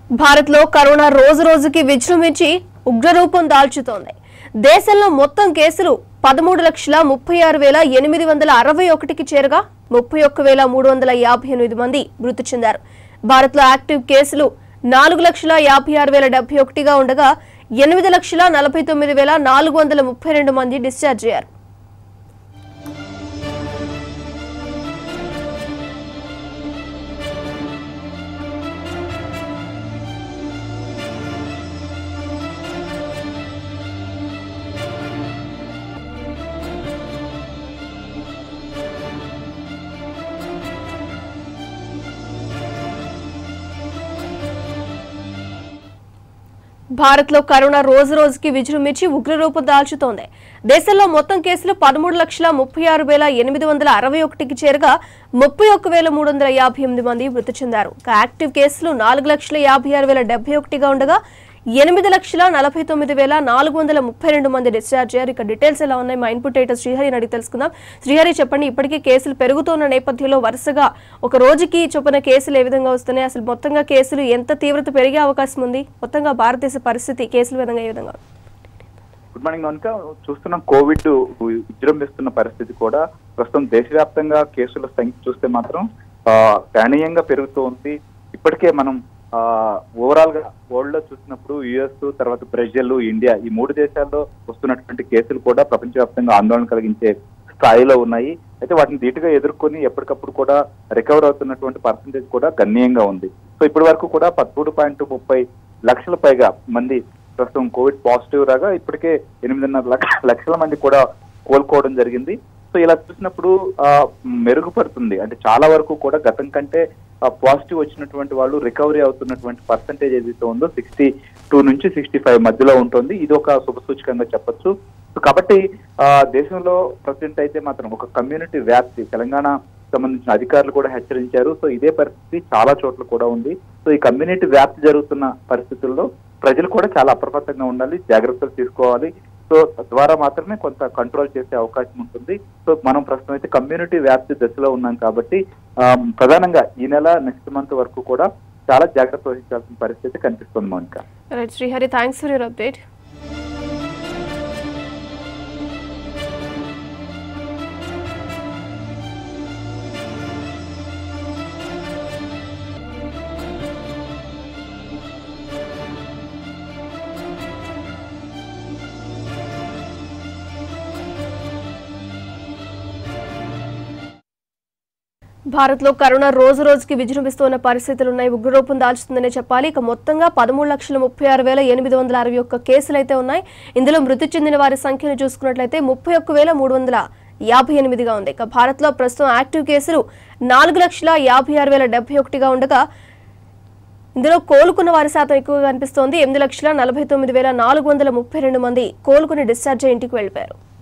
భారత్ లో కరోనా రోజు రోజుకి విజృంభించి ఉగ్రరూపం దాల్చుతోంది దేశంలో మొత్తం కేసులు పదమూడు లక్షల ముప్పై ఆరు వేల ఎనిమిది వందల అరవై ఒకటికి చేరగా ముప్పై ఒక్క వేల మూడు వందల యాభై ఎనిమిది మంది మృతి చెందారు భారత్ లో యాక్టివ్ కేసులు నాలుగు లక్షల యాభై ఆరు వేల డెబ్బై ఒకటిగా ఉండగా ఎనిమిది లక్షల నలభై తొమ్మిది వేల నాలుగు వందల ముప్పై రెండు మంది డిశ్చార్జ్ అయ్యారు భారత్ లో కరోనా రోజు రోజుకి విజృంభించి ఉగ్రరూపం దాల్చుతోంది దేశంలో మొత్తం కేసులు పదమూడు లక్షల ముప్పై ఆరు వేల ఎనిమిది వందల అరవై ఒకటికి చేరగా ముప్పై ఒక్క వేల మూడు వందల యాభై ఎనిమిది మంది మృతి చెందారు ఇక యాక్టివ్ కేసులు నాలుగు లక్షల యాభై ఆరు వేల డెబ్బై ఒకటిగా ఉండగా ఎనిమిది లక్షల నలభై తొమ్మిది వేల నాలుగు వందల ముప్పై రెండు మంది డిశ్చార్జ్ అయ్యారు ఇక డీటెయిల్స్ ఎలా ఉన్నాయి మా ఇన్పుట్ ఎడిటర్ శ్రీహరిని అడిగి తెలుసుకుందాం శ్రీహరి చెప్పండి ఇప్పటికీ కేసులు పెరుగుతున్న నేపథ్యంలో వరుసగా ఒక రోజుకి చొప్పున కేసులు ఏ విధంగా వస్తున్నాయి అసలు మొత్తంగా కేసులు ఎంత తీవ్రత పెరిగే అవకాశం ఉంది మొత్తంగా భారతదేశ పరిస్థితి కేసుల విధంగా ఏ విధంగా ఉంది? గుడ్ మార్నింగ్ కనుక చూస్తున్న కోవిడ్ విజృంభిస్తున్న పరిస్థితి కూడా ప్రస్తుతం దేశవ్యాప్తంగా కేసుల సంఖ్య చూస్తే మాత్రం ఆ, గణనీయంగా పెరుగుతూ ఉంది ఇప్పటికే మనం ఓవరాల్ గా వరల్డ్ లో చూసినప్పుడు యుఎస్ తర్వాత బ్రెజిల్ ఇండియా ఈ మూడు దేశాల్లో వస్తున్నటువంటి కేసులు కూడా ప్రపంచవ్యాప్తంగా ఆందోళన కలిగించే స్థాయిలో ఉన్నాయి అయితే వాటిని ధీటుగా ఎదుర్కొని ఎప్పటికప్పుడు కూడా రికవర్ అవుతున్నటువంటి పర్సంటేజ్ కూడా గణనీయంగా ఉంది సో ఇప్పటి వరకు కూడా పదమూడు పాయింట్ ముప్పై లక్షల పైగా మంది ప్రస్తుతం కోవిడ్ పాజిటివ్ రాగా ఇప్పటికే ఎనిమిదిన్నర లక్ష లక్షల మంది కూడా కోలుకోవడం జరిగింది సో ఇలా చూసినప్పుడు ఆ, మెరుగుపడుతుంది అంటే చాలా వరకు కూడా గతం కంటే పాజిటివ్ వచ్చినటువంటి వాళ్ళు రికవరీ అవుతున్నటువంటి పర్సంటేజ్ ఏదైతే ఉందో సిక్స్టీ టూ నుంచి సిక్స్టీ ఫైవ్ మధ్యలో ఉంటుంది ఇది ఒక శుభసూచకంగా చెప్పొచ్చు సో కాబట్టి ఆ, దేశంలో ప్రజెంట్ అయితే మాత్రం ఒక కమ్యూనిటీ వ్యాప్తి తెలంగాణ సంబంధించిన అధికారులు కూడా హెచ్చరించారు సో ఇదే పరిస్థితి చాలా చోట్ల కూడా ఉంది సో ఈ కమ్యూనిటీ వ్యాప్తి జరుగుతున్న పరిస్థితుల్లో ప్రజలు కూడా చాలా అప్రమత్తంగా ఉండాలి జాగ్రత్తలు తీసుకోవాలి సో తద్వారా మాత్రమే కొంత కంట్రోల్ చేసే అవకాశం ఉంటుంది సో మనం ప్రస్తుతం అయితే కమ్యూనిటీ వ్యాప్తి దశలో ఉన్నాం కాబట్టి ఆ, ప్రధానంగా ఈ నెల నెక్స్ట్ మంత్ వరకు కూడా చాలా జాగ్రత్త వహించాల్సిన పరిస్థితి కనిపిస్తుంది Mounika right Srihari thanks for your update Bharat లో కరోనా రోజు రోజుకి విజృంభిస్తున్న పరిస్థితులు ఉన్నాయి ఉగ్రరూపం దాల్చుతుందనే చెప్పాలి ఇక మొత్తంగా పదమూడు లక్షల ముప్పై ఆరు వేల ఎనిమిది వందల అరవై ఒక్క కేసులు అయితే ఉన్నాయి ఇందులో మృతి చెందిన వారి సంఖ్యను చూసుకున్నట్లయితే ముప్పై ఒక్క వేల మూడు వందల యాభై ఎనిమిదిగా ఉంది ఇక భారత్ లో ప్రస్తుతం యాక్టివ్ కేసులు నాలుగు లక్షల యాభై ఆరు వేల డెబ్బై ఒకటిగా ఉండగా ఇందులో కోలుకున్న వారి శాతం ఎక్కువగా కనిపిస్తోంది ఎనిమిది లక్షల నలభై తొమ్మిది వేల నాలుగు వందల ముప్పై రెండు మంది కోలుకుని డిశ్చార్జ్ అయ్యి ఇంటికి వెళ్ళిపోయారు